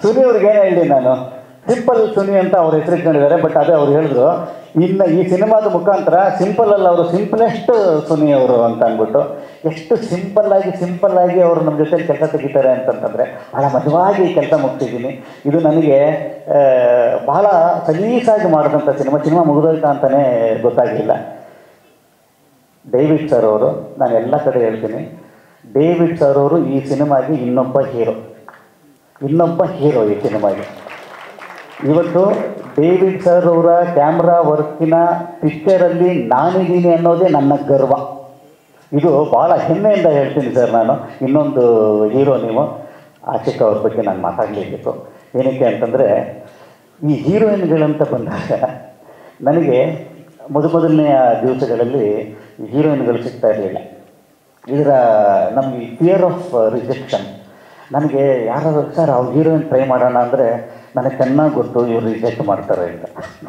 ಸುನಿ ಅವ್ರಿಗೆ ಏನು ಹೇಳಿ ನಾನು ಸಿಂಪಲ್ ಸುನಿ ಅಂತ ಅವ್ರು ಹೆಸರಿಟ್ಕೊಂಡಿದ್ದಾರೆ ಬಟ್ ಅದೇ ಅವ್ರು ಹೇಳಿದ್ರು ಇನ್ನು ಈ ಸಿನಿಮಾದ ಮುಖಾಂತರ ಸಿಂಪಲ್ ಅಲ್ಲ ಅವರು ಸಿಂಪಲೆಸ್ಟ್ ಸುನಿ ಅವರು ಅಂತ ಅಂದ್ಬಿಟ್ಟು ಎಷ್ಟು ಸಿಂಪಲ್ ಆಗಿ ಸಿಂಪಲ್ ಆಗಿ ಅವರು ನಮ್ಮ ಜೊತೆ ಕೆಲಸ ತೆಗಿತಾರೆ ಅಂತಂತಂದರೆ ಬಹಳ ಮಜವಾಗಿ ಕೆಲಸ ಮುಗ್ತಿದ್ದೀನಿ ಇದು ನನಗೆ ಆ, ಬಹಳ ಸಲೀಸಾಗಿ ಮಾಡಿದಂಥ ಸಿನಿಮಾ ಸಿನಿಮಾ ಮುಗಿದೋಯ್ತಾ ಅಂತಲೇ ಗೊತ್ತಾಗಲಿಲ್ಲ ಡೇವಿಡ್ ಸರ್ ಅವರು ನಾನು ಎಲ್ಲ ಕಡೆ ಹೇಳ್ತೀನಿ ಡೇವಿಡ್ ಸರ್ ಅವರು ಈ ಸಿನಿಮಾಗೆ ಇನ್ನೊಬ್ಬ ಹೀರೋ ಇನ್ನೊಬ್ಬ ಹೀರೋ ಈ ಸಿನಿಮಾಗೆ ಇವತ್ತು ಡೇವಿಡ್ ಸರ್ ಅವರ ಕ್ಯಾಮ್ರಾ ವರ್ಕಿನ ಪಿಕ್ಚರಲ್ಲಿ ನಾನಿದ್ದೀನಿ ಅನ್ನೋದೇ ನನ್ನ ಗರ್ವ ಇದು ಭಾಳ ಹೆಮ್ಮೆಯಿಂದ ಹೇಳ್ತೀನಿ ಸರ್ ನಾನು ಇನ್ನೊಂದು ಹೀರೋ ನೀವು ಆಶಿಕ್ ಅವ್ರ ಬಗ್ಗೆ ನಾನು ಮಾತಾಡಲೇಬೇಕು ಏನಕ್ಕೆ ಅಂತಂದರೆ ಈ ಹೀರೋಯಿನ್ಗಳಂತ ಬಂದಾಗ ನನಗೆ ಮೊದ ಮೊದಲನೆಯ ದಿವಸಗಳಲ್ಲಿ ಹೀರೋಯಿನ್ಗಳು ಸಿಗ್ತಾ ಇರಲಿಲ್ಲ ಇದರ ನಮಗೆ ಫಿಯರ್ ಆಫ್ ರಿಜೆಕ್ಷನ್ ನನಗೆ ಯಾರಾದ್ರು ಸರ್ ಅವ್ರು ಹೀರೋಯಿನ್ ಟ್ರೈ ಮಾಡೋಣ ಅಂದರೆ ನನಗೆ ಚೆನ್ನಾಗಿ ಗೊತ್ತು ಇವ್ರು ರಿಜೆಕ್ಟ್ ಮಾಡ್ತಾರೆ ಅಂತ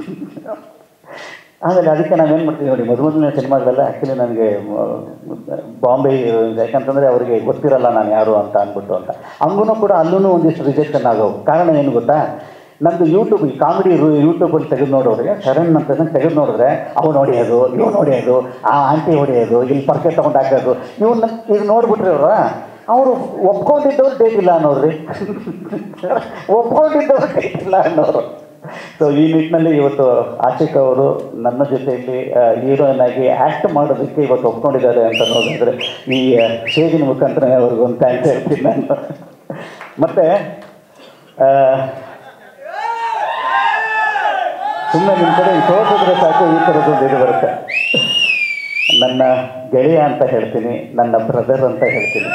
ಆಮೇಲೆ ಅದಕ್ಕೆ ನಾವೇನು ಮಾಡ್ತೀವಿ ನೋಡಿ ಮೊದಲ ಮೊದಲನೇ ಸಿನಿಮಾಗಳೆಲ್ಲ ಆ್ಯಕ್ಚುಲಿ ನನಗೆ ಮ- ಬಾಂಬೆ ಯಾಕಂತಂದರೆ ಅವರಿಗೆ ಗೊತ್ತಿರಲ್ಲ ನಾನು ಯಾರು ಅಂತ ಅಂದ್ಬಿಟ್ಟು ಅಂತ ಹಂಗೂ ಕೂಡ ಅಲ್ಲೂ ಒಂದಿಷ್ಟು ರಿಜೆಕ್ಷನ್ ಆಗೋ ಕಾರಣ ಏನು ಗೊತ್ತಾ ನಮ್ಮದು ಯೂಟ್ಯೂಬ್ ಈ ಕಾಮಿಡಿ ಯೂಟ್ಯೂಬಲ್ಲಿ ತೆಗೆದು ನೋಡೋರಿಗೆ ಶರಣ್ ಅಂತ ತೆಗೆದು ನೋಡಿದ್ರೆ ಅವ್ನು ಹೊಡೆಯೋದು ಇವ್ನು ಹೊಡೆಯೋದು ಆ ಆಂಟಿ ಹೊಡೆಯೋದು ಇಲ್ಲಿ ಪರ್ಕೆ ತೊಗೊಂಡು ಹಾಕೋದು ಇವನ್ನ ಈಗ ನೋಡ್ಬಿಟ್ರಿ ಅವ್ರ ಅವರು ಒಪ್ಕೊಂಡಿದ್ದವ್ರು ಡೇಟ್ ಇಲ್ಲ ಅನ್ನೋರು ಒಪ್ಕೊಂಡಿದ್ದವ್ರು ಡೇಟ್ ಇಲ್ಲ ಅನ್ನೋರು ಸೊ ಈ ನಿಟ್ಟಿನಲ್ಲಿ ಇವತ್ತು ಆಶಿಕ್ ಅವರು ನನ್ನ ಜೊತೆಯಲ್ಲಿ ಹೀರೋಯಿನ್ ಆಗಿ ಆ್ಯಕ್ಟ್ ಮಾಡೋದಕ್ಕೆ ಇವತ್ತು ಒಪ್ಕೊಂಡಿದ್ದಾರೆ ಅಂತ ನೋಡಿದ್ರೆ ಈ ಸ್ಟೇಜಿನ ಮುಖಾಂತರ ಅವ್ರಿಗೊಂದು ಥ್ಯಾಂಕ್ಸ್ ಹೇಳ್ತೀನಿ ನಾನು ಮತ್ತು ಸುಮ್ಮನೆ ನಿಮ್ಮ ಕಡೆ ತೋರಿಸಿದ್ರೆ ಸಾಕು ಈ ಥರದ್ದೊಂದು ಇದು ಬರುತ್ತೆ ನನ್ನ ಗೆಳೆಯ ಅಂತ ಹೇಳ್ತೀನಿ ನನ್ನ ಬ್ರದರ್ ಅಂತ ಹೇಳ್ತೀನಿ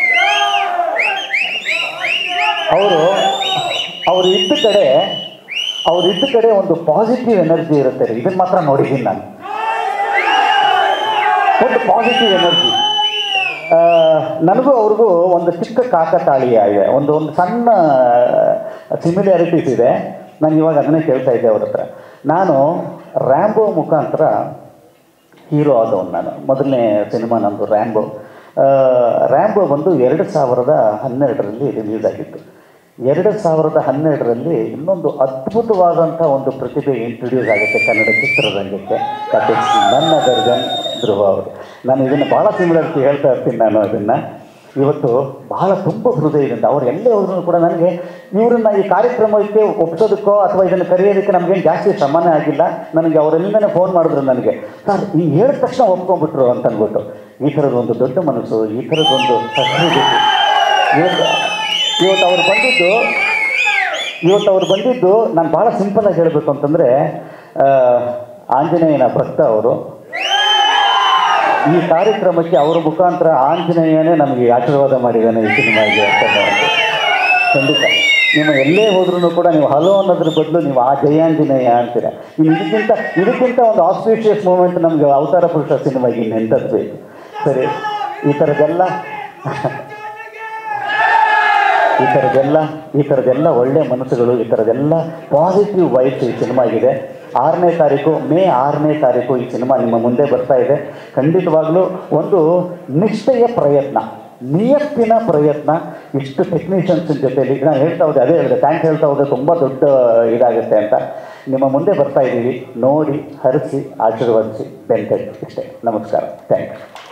ಅವರು ಅವ್ರು ಇದ್ದ ಕಡೆ ಅವ್ರು ಇದ್ದ ಕಡೆ ಒಂದು ಪಾಸಿಟಿವ್ ಎನರ್ಜಿ ಇರುತ್ತೆ ರೀ ಇದನ್ನು ಮಾತ್ರ ನೋಡಿದ್ದೀನಿ ನಾನು ಒಂದು ಪಾಸಿಟಿವ್ ಎನರ್ಜಿ ನನಗೂ ಅವ್ರಿಗೂ ಒಂದು ಚಿಕ್ಕ ಕಾಕತಾಳೀಯ ಇದೆ ಒಂದು ಒಂದು ಸಣ್ಣ ಸಿಮಿಲಾರಿಟೀಸ್ ಇದೆ ನಾನು ಇವಾಗ ಅದನ್ನೇ ಕೇಳ್ತಾ ಇದ್ದೆ ಅವ್ರ ಹತ್ರ ನಾನು ರ್ಯಾಂಬೋ ಮುಖಾಂತರ ಹೀರೋ ಆದವನು ನಾನು ಮೊದಲನೇ ಸಿನಿಮಾ ನಂದು ರ್ಯಾಂಬೋ ಆ, ರ್ಯಾಂಬೋ ಬಂದು ಎರಡು ಸಾವಿರದ ಹನ್ನೆರಡರಲ್ಲಿ ರಿಲೀಸ್ ಆಗಿತ್ತು ಎರಡು ಸಾವಿರದ ಹನ್ನೆರಡರಲ್ಲಿ ಇನ್ನೊಂದು ಅದ್ಭುತವಾದಂಥ ಒಂದು ಪ್ರತಿಭೆ ಇಂಟ್ರೊಡ್ಯೂಸ್ ಆಗುತ್ತೆ ಕನ್ನಡ ಚಿತ್ರರಂಗಕ್ಕೆ ದಟ್ ಇಸ್ ನನ್ನ ದರ್ಜನ್ ಧ್ರುವ ಅವರು ನಾನು ಇದನ್ನು ಭಾಳ ಸಿಮಿಲರ್ಸಿ ಹೇಳ್ತಾ ಇರ್ತೀನಿ ನಾನು ಅದನ್ನು ಇವತ್ತು ಬಹಳ ತುಂಬ ಹೃದಯದಿಂದ ಅವ್ರು ಎಲ್ಲೇ ಹೋದ್ರೂ ಕೂಡ ನನಗೆ ಇವರನ್ನ ಈ ಕಾರ್ಯಕ್ರಮಕ್ಕೆ ಒಪ್ಸೋದಕ್ಕೋ ಅಥವಾ ಇದನ್ನು ಕರೆಯೋದಕ್ಕೆ ನಮಗೇನು ಜಾಸ್ತಿ ಶ್ರಮನೇ ಆಗಿಲ್ಲ ನನಗೆ ಅವರೆಲ್ಲನೇ ಫೋನ್ ಮಾಡಿದ್ರು ನನಗೆ ಸರ್ ಈ ಹೇಳಿದ ತಕ್ಷಣ ಒಪ್ಕೊಂಡ್ಬಿಟ್ರು ಅಂತ ಅಂದ್ಬಿಟ್ಟು ಈ ಥರದೊಂದು ದೊಡ್ಡ ಮನಸ್ಸು ಈ ಥರದೊಂದು ಸಹೃದಯ ಇವತ್ತು ಇವತ್ತು ಅವ್ರು ಬಂದಿದ್ದು ಇವತ್ತು ಅವ್ರು ಬಂದಿದ್ದು ನಾನು ಭಾಳ ಸಿಂಪಲಾಗಿ ಹೇಳಬೇಕು ಅಂತಂದರೆ ಆಂಜನೇಯನ ಭಕ್ತ ಅವರು ಈ ಕಾರ್ಯಕ್ರಮಕ್ಕೆ ಅವರ ಮುಖಾಂತರ ಆಂಜನೇಯನೇ ನಮಗೆ ಆಶೀರ್ವಾದ ಮಾಡಿದ್ದಾನೆ ಈ ಸಿನಿಮಾಗೆ ಅಂತ ನಾನು ಖಂಡಿತ ನಿಮ್ಮ ಎಲ್ಲೇ ಹೋದ್ರೂ ಕೂಡ ನೀವು ಹಲೋ ಅನ್ನೋದ್ರ ಬದಲು ನೀವು ಆ ಜಯಾಂಜನೇಯ ಅಂತೀರ ಇನ್ನು ಇದಕ್ಕಿಂತ ಇದಕ್ಕಿಂತ ಒಂದು ಆಸ್ಪೀಷಿಯಸ್ ಮೂಮೆಂಟ್ ನಮಗೆ ಅವತಾರ ಪುರುಷ ಸಿನಿಮಾಗೆ ಇನ್ನು ಎಂಥದ್ದು ಬೇಕು ಸರಿ ಈ ಥರದ್ದೆಲ್ಲ ಈ ಥರದ್ದೆಲ್ಲ ಈ ಥರದ್ದೆಲ್ಲ ಒಳ್ಳೆ ಮನಸ್ಸುಗಳು ಈ ಥರದ್ದೆಲ್ಲ ಪಾಸಿಟಿವ್ ವೈಬ್ಸ್ ಈ ಸಿನಿಮಾ ಇದೆ ಆರನೇ ತಾರೀಕು ಮೇ ಆರನೇ ತಾರೀಕು ಈ ಸಿನಿಮಾ ನಿಮ್ಮ ಮುಂದೆ ಬರ್ತಾ ಇದೆ ಖಂಡಿತವಾಗ್ಲೂ ಒಂದು ನಿಷ್ಠೆಯ ಪ್ರಯತ್ನ ನಿಯತ್ತಿನ ಪ್ರಯತ್ನ ಇಷ್ಟು ಟೆಕ್ನಿಷಿಯನ್ಸ್ ಜೊತೆಲಿ ನಾನು ಹೇಳ್ತಾ ಹೋದೆ ಅದೇ ಹೇಳಿದೆ ಥ್ಯಾಂಕ್ಸ್ ಹೇಳ್ತಾ ಹೋದೆ ತುಂಬ ದೊಡ್ಡ ಇದಾಗುತ್ತೆ ಅಂತ ನಿಮ್ಮ ಮುಂದೆ ಬರ್ತಾ ಇದ್ದೀವಿ ನೋಡಿ ಹರಿಸಿ ಆಶೀರ್ವದಿಸಿ ಬೆಂಟೆ ಇಷ್ಟೇ ನಮಸ್ಕಾರ ಥ್ಯಾಂಕ್ ಯು